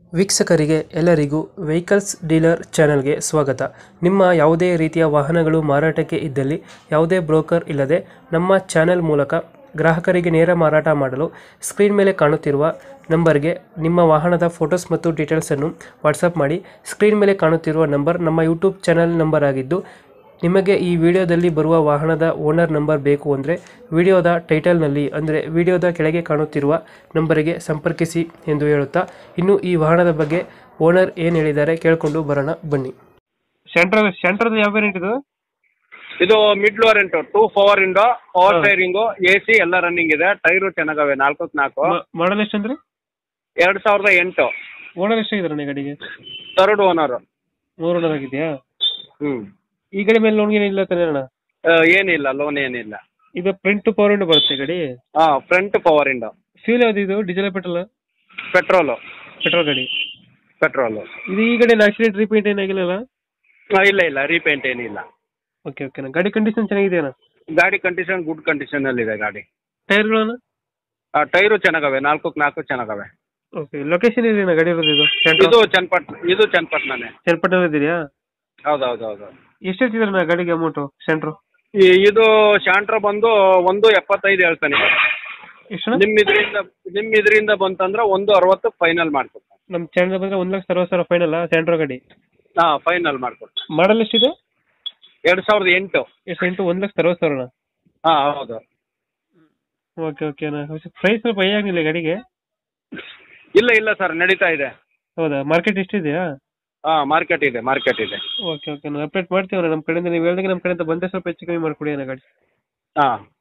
ವೀಕ್ಷಕರಿಗೆ ಎಲ್ಲರಿಗೂ vehicles dealer ಚಾನೆಲ್ಗೆ ಸ್ವಾಗತ ನಿಮ್ಮ ಯಾವುದೇ ರೀತಿಯ ವಾಹನಗಳು ಮಾರಾಟಕ್ಕೆ ಇದ್ದಲ್ಲಿ ಯಾವುದೇ ಬ್ರೋಕರ್ ಇಲ್ಲದೆ ನಮ್ಮ ಚಾನೆಲ್ ಮೂಲಕ ಗ್ರಾಹಕರಿಗೆ ನೇರ ಮಾರಾಟ ಮಾಡಲು ಸ್ಕ್ರೀನ್ ಮೇಲೆ ಕಾಣುತ್ತಿರುವ ನಂಬರ್ಗೆ ನಿಮ್ಮ ವಾಹನದ ಫೋಟೋಸ್ ಮತ್ತು ಡೀಟೇಲ್ಸನ್ನು ವಾಟ್ಸಪ್ ಮಾಡಿ ಸ್ಕ್ರೀನ್ ಮೇಲೆ ಕಾಣುತ್ತಿರುವ ನಂಬರ್ ನಮ್ಮ ಯೂಟ್ಯೂಬ್ ಚಾನೆಲ್ ನಂಬರ್ ಆಗಿದ್ದು ನಿಮಗೆ ಈ ವಿಡಿಯೋದಲ್ಲಿ ಬರುವ ವಾಹನದ ಓನರ್ ನಂಬರ್ ಬೇಕು ಅಂದರೆ ವಿಡಿಯೋದ ಟೈಟಲ್ನಲ್ಲಿ ಅಂದರೆ ವಿಡಿಯೋದ ಕೆಳಗೆ ಕಾಣುತ್ತಿರುವ ನಂಬರಿಗೆ ಸಂಪರ್ಕಿಸಿ ಎಂದು ಹೇಳುತ್ತಾ ಇನ್ನು ಈ ವಾಹನದ ಬಗ್ಗೆ ಓನರ್ ಏನು ಹೇಳಿದ್ದಾರೆ ಕೇಳಿಕೊಂಡು ಬರೋಣ ಬನ್ನಿ ಸೆಂಟ್ರ್ ಸೆಂಟ್ರದ ಯಾವ ವೇರಿಯಂಟ್ ಇದು ಇದು mid variant two power window power ಹಾ. ಟೈರಿಂಗು ಎ ಸಿ ಎಲ್ಲ ರನ್ನಿಂಗ್ ಇದೆ ಟೈರು ಚೆನ್ನಾಗವೆ ನಾಲ್ಕಕ್ಕೆ ನಾಲ್ಕು ಮಾಡಲ್ ಎಷ್ಟು ಅಂದ್ರೆ ಎರಡು ಸಾವಿರದ ಎಂಟು ಓನರ್ ಎಷ್ಟಾಗಿದ್ದಾರೆ ಗಾಡಿಗೆ ಥರ್ಡ್ ಓನರು ಮೂರು ಓನರ್ ಆಗಿದೆಯಾ ಹ್ಞೂ ಈ ಗಾಡಿ ಮೇಲೆ ಲೋನ್ ಇಲ್ಲ ತಾನೇ ಅಣ್ಣ ಏನಿಲ್ಲ ಲೋನ್ ಏನಿಲ್ಲ ಇದು ಪ್ರಿಂಟ್ ಟು ಪವರ್ ಬರುತ್ತೆ ಗಾಡಿ ಹಾಂ ಫ್ರಂಟ್ ಪವರ್ ಇಂಡೋ ಫ್ಯೂಲ್ ಯಾವ್ದು ಇದು ಡೀಸೆಲ್ ಪೆಟ್ರೋಲ್ ಪೆಟ್ರೋಲು ಪೆಟ್ರೋಲ್ ಗಾಡಿ ಪೆಟ್ರೋಲು ಇದು ಈ ಗಾಡಿ ಆಕ್ಸಿಡೆಂಟ್ ರಿಪೇಂಟ್ ಏನಾಗಿಲ್ಲ ಇಲ್ಲ ಇಲ್ಲ ರೀಪೇಂಟ್ ಏನಿಲ್ಲ ಓಕೆ ಓಕೆ ಗಾಡಿ ಕಂಡೀಷನ್ ಚೆನ್ನಾಗಿದೆಯಾ ಗಾಡಿ ಕಂಡೀಷನ್ ಗುಡ್ ಕಂಡೀಷನಲ್ಲಿದೆ ಗಾಡಿ ಟೈರ್ಗಳನ್ನ ಆ, ಟೈರು ಚೆನ್ನಾಗವೆ ನಾಲ್ಕಕ್ಕೆ ನಾಲ್ಕು ಚೆನ್ನಾಗವೆ ಓಕೆ ಲೊಕೇಶನ್ ಇದೆಯಾ ಗಾಡಿ ಇರೋದು ಇದು ಇದು ಚನ್ನಪಟ್ಟಣ ಇದು ಚನ್ನಪಟ್ಟಣನೇ ಚನ್ನಪಟ್ಟಣ ಇದೆಯಾ ಹೌದು ಹೌದು ಹೌದು ಎಷ್ಟು ಹೇಳ್ತಿದ್ರೆ ಗಾಡಿಗೆ ಅಮೌಂಟು ಸೆಂಟ್ರು ಈ- ಇದು ಶಾಂಟ್ರ ಬಂದು ಒಂದು ಎಪ್ಪತ್ತೈದು ಹೇಳ್ತಾನೆ ಎಷ್ಟು ನಿಮ್ಮ ಇದರಿಂದ ನಿಮ್ಮ ಇದರಿಂದ ಬಂತಂದ್ರೆ ಒಂದು ಅರವತ್ತು ಫೈನಲ್ ಮಾಡ್ಕೊಡ್ತಾನೆ ನಮ್ಮ ಚಾನಲ್ ಬಂದ್ರೆ ಒಂದು ಲಕ್ಷ ಅರವತ್ತು ಸಾವಿರ ಫೈನಲ್ ಸೆಂಟ್ರೋ ಗಾಡಿ ಹಾಂ ಫೈನಲ್ ಮಾಡ್ಕೊಡ್ತಾನೆ ಮಾಡಲ್ ಎಷ್ಟಿದೆ ಎರಡು ಸಾವಿರದ ಎಂಟು ಎಷ್ಟು ಎಂಟು ಒಂದು ಲಕ್ಷ ಅರವತ್ತು ಸಾವಿರ ಹಾಂ ಹೌದು ಓಕೆ ಓಕೆ ಪ್ರೈಸ್ ಸ್ವಲ್ಪ ಹೈ ಆಗಲಿಲ್ಲ ಗಾಡಿಗೆ ಇಲ್ಲ ಇಲ್ಲ ಸರ್ ನಡೀತಾ ಇದೆ ಹೌದಾ ಮಾರ್ಕೆಟ್ ಎಷ್ಟಿದೆಯಾ ಹಾಂ ಮಾರ್ಕೆಟ್ ಇದೆ ಮಾರ್ಕೆಟ್ ಇದೆ ಓಕೆ ಓಕೆ ನಾವು ಅಪ್ಡೇಟ್ ಮಾಡ್ತೀವಿ ನಮ್ಮ ಕಡೆಯಿಂದ ನೀವು ಹೇಳಿದಾಗ ನಮ್ಮ ಕಡೆಯಿಂದ ಬಂದರೆ ಸ್ವಲ್ಪ ಹೆಚ್ಚು ಕಮ್ಮಿ ಮಾಡಿಕೊಡಿ ಅಣ್ಣ ಗಾಡಿ ಹಾಂ